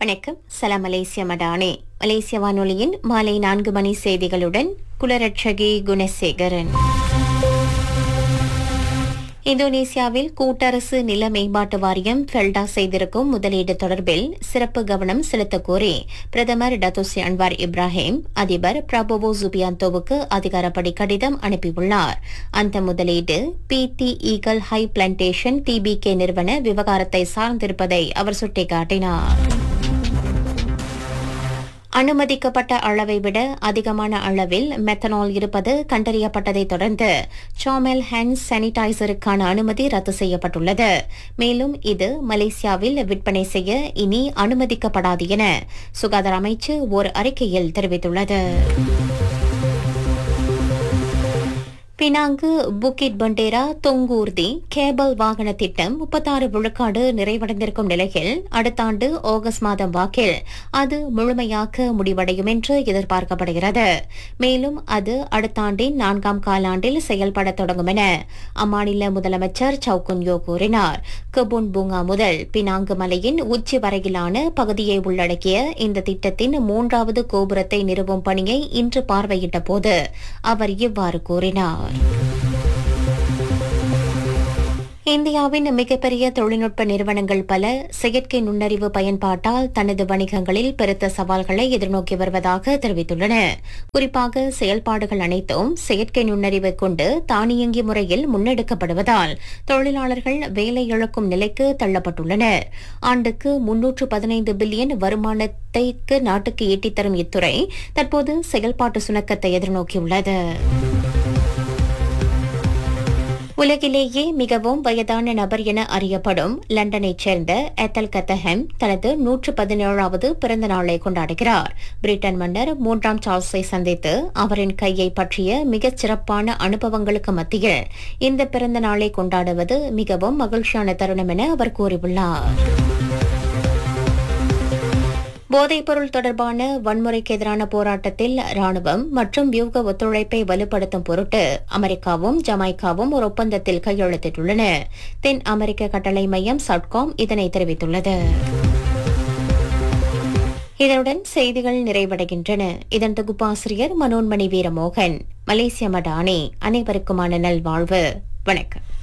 வணக்கம் சலாம் மலேசிய மடானே மலேசிய வானொலியின் மாலை நான்கு மணி செய்திகளுடன் குலரட்சகி குணசேகரன் இந்தோனேசியாவில் கூட்டரசு நில மேம்பாட்டு வாரியம் ஃபெல்டா செய்திருக்கும் முதலீடு தொடர்பில் சிறப்பு கவனம் செலுத்தக் கோரி பிரதமர் டத்தோசி அன்வார் இப்ராஹிம் அதிபர் பிரபோவோ ஜுபியாந்தோவுக்கு அதிகாரப்படி கடிதம் அனுப்பியுள்ளார் அந்த முதலீடு P T Eagle High plantation TBK நிறுவன விவகாரத்தை சார்ந்திருப்பதை அவர் சுட்டிக்காட்டினார் அனுமதிக்கப்பட்ட அளவை விட அதிகமான அளவில் மெத்தனால் இருப்பது கண்டறியப்பட்டதைத் தொடர்ந்து சாமெல் ஹேண்ட் சானிடைசருக்கான அனுமதி ரத்து செய்யப்பட்டுள்ளது மேலும் இது மலேசியாவில் விற்பனை செய்ய இனி அனுமதிக்கப்படாது என சுகாதார அமைச்சு ஓர் அறிக்கையில் தெரிவித்துள்ளது பினாங்கு புக்கிட் பண்டேரா தொங்கூர்தி கேபிள் வாகன திட்டம் முப்பத்தாறு விழுக்காடு நிறைவடைந்திருக்கும் நிலையில் அடுத்த ஆண்டு ஆகஸ்ட் மாதம் வாக்கில் அது முழுமையாக்க முடிவடையும் என்று எதிர்பார்க்கப்படுகிறது மேலும் அது அடுத்த ஆண்டின் நான்காம் காலாண்டில் செயல்பட தொடங்கும் என அம்மாநில முதலமைச்சர் சவுகுன்யோ கூறினார் கபூன் பூங்கா முதல் பினாங்கு மலையின் உச்சி வரையிலான பகுதியை உள்ளடக்கிய இந்த திட்டத்தின் மூன்றாவது கோபுரத்தை நிறுவும் பணியை இன்று பார்வையிட்ட போது அவர் இவ்வாறு கூறினார் இந்தியாவின் மிகப்பெரிய தொழில்நுட்ப நிறுவனங்கள் பல செயற்கை நுண்ணறிவு பயன்பாட்டால் தனது வணிகங்களில் பெருத்த சவால்களை எதிர்நோக்கி வருவதாக தெரிவித்துள்ளன குறிப்பாக செயல்பாடுகள் அனைத்தும் செயற்கை நுண்ணறிவை கொண்டு தானியங்கி முறையில் முன்னெடுக்கப்படுவதால் தொழிலாளர்கள் வேலை இழக்கும் நிலைக்கு தள்ளப்பட்டுள்ளனர் ஆண்டுக்கு முன்னூற்று பதினைந்து பில்லியன் வருமானத்தைக்கு நாட்டுக்கு ஈட்டித்தரும் இத்துறை தற்போது செயல்பாட்டு சுணக்கத்தை எதிர்நோக்கியுள்ளது உலகிலேயே மிகவும் வயதான நபர் என அறியப்படும் லண்டனைச் சேர்ந்த எத்தல் கத்தஹெம் தனது நூற்று பதினேழாவது பிறந்த நாளை கொண்டாடுகிறார் பிரிட்டன் மன்னர் மூன்றாம் சார்ல்ஸை சந்தித்து அவரின் கையை பற்றிய மிகச் சிறப்பான அனுபவங்களுக்கு மத்தியில் இந்த பிறந்த நாளை கொண்டாடுவது மிகவும் மகிழ்ச்சியான தருணம் என அவர் கூறியுள்ளார் போதைப்பொருள் தொடர்பான வன்முறைக்கு எதிரான போராட்டத்தில் ராணுவம் மற்றும் வியூக ஒத்துழைப்பை வலுப்படுத்தும் பொருட்டு அமெரிக்காவும் ஜமைக்காவும் ஒரு ஒப்பந்தத்தில் கையெழுத்திட்டுள்ளன தென் அமெரிக்க கட்டளை மையம் சட்காம் இதனை தெரிவித்துள்ளது இதனுடன் செய்திகள் நிறைவடைகின்றன இதன் தொகுப்பாசிரியர் மனோன்மணி வீரமோகன் மலேசிய மடானே அனைவருக்குமான நல்வாழ்வு வணக்கம்